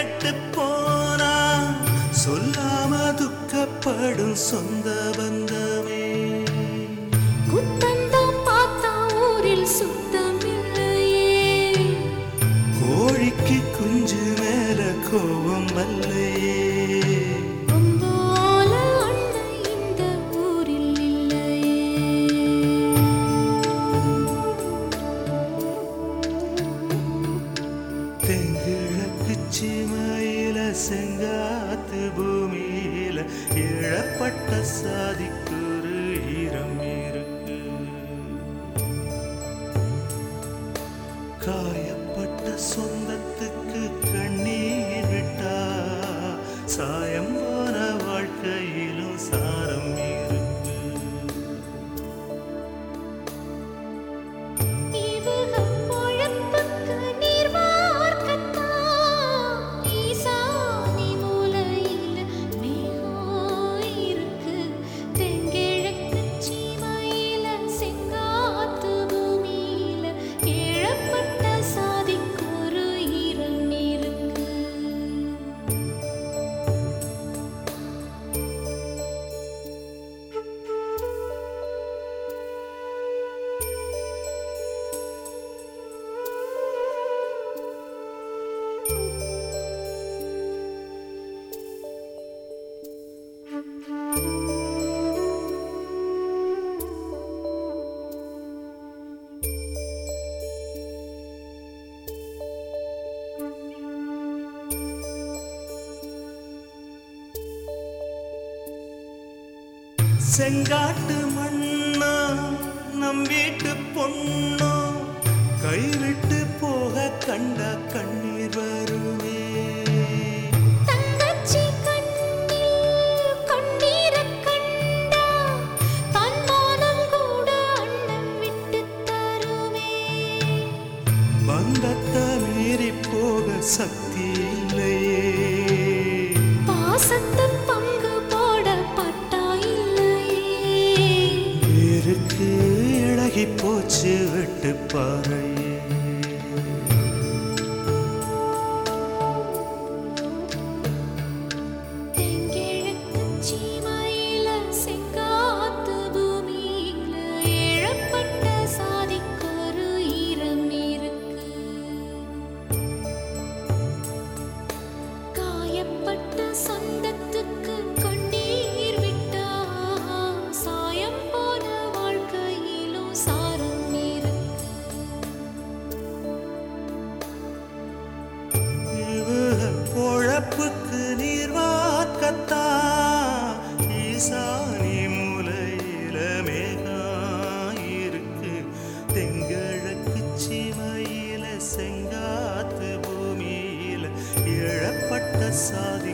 கைவிட்டு போனா சொல்லாம துக்கப்படும் சொந்த பந்தமே குத்தந்தான் பார்த்தா ஊரில் சுத்தம் இல்லையே கோழிக்கு குஞ்சு மேல கோபம் அல்லையே அம்பால அண்ணன் இந்த ஊரில் இல்லையே தெங்கிழக்கு சிமையில செங்காத்து பூமியில இழப்பட்ட சாதிக்குரு ஈரம் இருக்கு காயப்பட்ட சொந்தத்துக்கு கண்ணீர் விட்டா சாயம் போன வாழ்க்கையிலும் சாரம் இருக்கு இவக பொழப்புக்கு நீர் வார்க்கத்தான் ஈசானி மூலையில மேகம் இருக்கு தெங்கிழக்கு சீமையில செங்காத்து பூமியில இழப்பட்ட சாதிக்கொரு ஈரம் இருக்கு செங்காட்டு மண்ணா நம் வீட்டு பொண்ணோ கைவிட்டு போக கண்ட கண்ணீர் வருமே தங்கச்சி கண்ணில் கண்ணீரக் கண்டா தன்மானம் கூட அண்ணன் விட்டுத் தருமே பந்தத்தை மீறி போக சக்தி இல்லையே பாசத்தை பங்கு போட பட்டா இல்லையே இருக்கு இழகி போச்சு விட்டு பாறையே தென்கிழக்கு சீமையில செங்காத்து பூமியில இழப்பட்ட சாதிக்கொரு ஈரம் இருக்கு காயப்பட்ட சொந்தத்துக்கு கண்ணீர் விட்டா சாயம் போன வாழ்க்கையிலும் சாரம் இருக்கு இவக பொழப்புக்கு நீர் வாக்கத்தா ஈசானி மூலையில மேகம் இருக்கு தெங்கிழக்கு சிமையில செங்காத்து பூமியில இழப்பட்ட சாதி